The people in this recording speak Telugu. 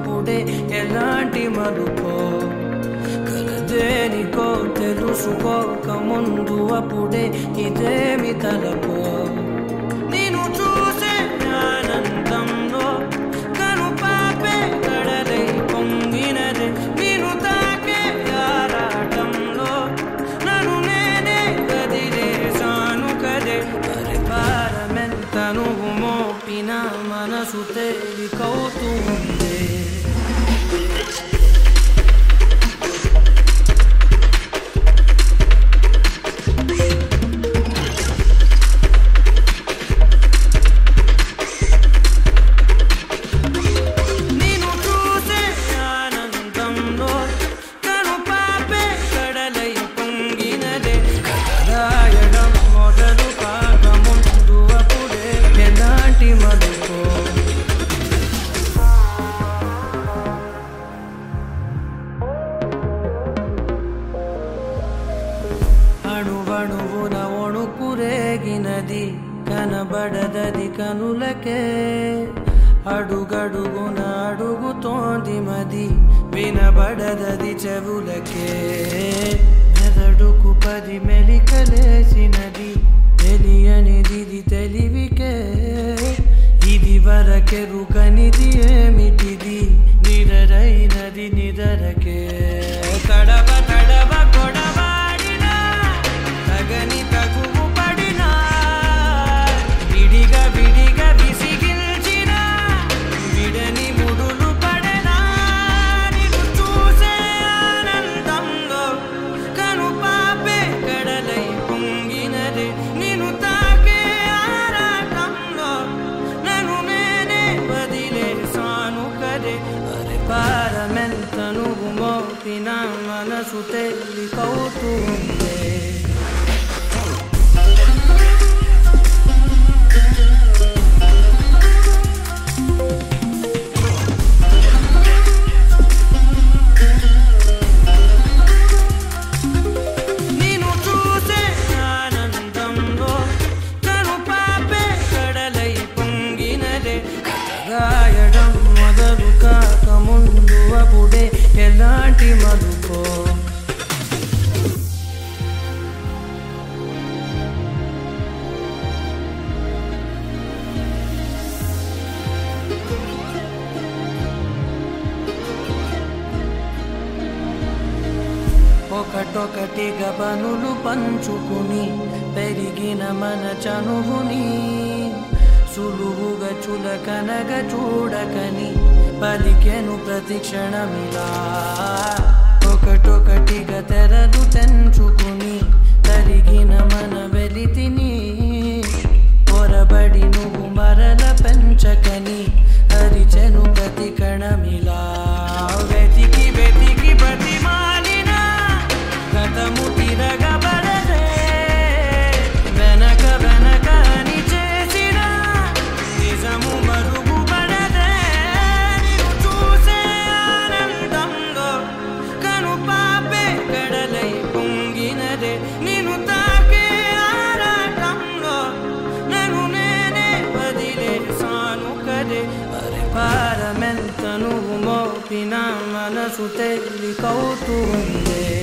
అప్పుడే ఎలాంటి మలుపో కలదేనికో తెలుసుకోక ముందు అప్పుడే ఇదేమి తలపో నేను చూసే ఆనందంలో కను పాపే కడలై పొంగినదే నేను తాకే ఆరాటంలో నన్ను నేనే కదిలేసాను కదే పరిపాలమెంత నువ్వు మోపిన మనసు తేలికవుతుంది నేను చూసే ఆనందంలో కను పాపే కడలై పొంగినదే రాయడం మొదలు కాక ముందు అప్పుడే ఎలాంటి మలుపో అణువణువున ఒణుకురేగినది కనబడదది కనులకే అడుగడుగున అడుగుతోంది మది వినబడదది చెవులకే మెదడుకు పది మెలికలేసినది తెలియనిది తెలివికే ఇది వరకెరుకనిది ఏమిటిది నిరరైనది నిదరకే తడవ తడవ కొడవాడినా తగని తగువు పడినా విడిగా విడిగా విసిగిల్చిన విడని ముడులు పడనా నిన్ను చూసే ఆనందంలో కను పాపే కడలై పొంగినదే నిన్ను తాకే ఆరాటంలో నన్ను నేనే వదిలేసాను కదే అరే పారమెంత నువ్వు మోపిన మనసు తేలికవుతుంది నేను చూసే ఆనందంలో కను పాపే కడలై పొంగినదే రాయడం మొదలు కాక ముందు అప్పుడే ఎలాంటి మలుపో ఒకటొకటిగా పనులు పంచుకుని పెరిగిన మన చనువుని సులువుగా చులకనగా చూడకని పలికెను ప్రతి క్షణమిలా ఒకటొకటిగా తెరలు తెంచుకుని తరిగిన మన వెలితిని పొరబడి నువ్వు మరల పెంచకని అరిచెను ప్రతి కణమిలా వెతికి వెతికి బతిమాలిన గతము తిరగబడదే వెనక వెనక అని చేసిన నిజము మరుగుపడదే నిన్ను చూసే ఆనందంలో కను పాపే కడలై పొంగినదే నిన్ను తాకే ఆరాటంలో నన్ను నేనే వదిలేసాను కదే అరే పారమెంత నువ్వు మోపిన మనసు తేలికవుతుంది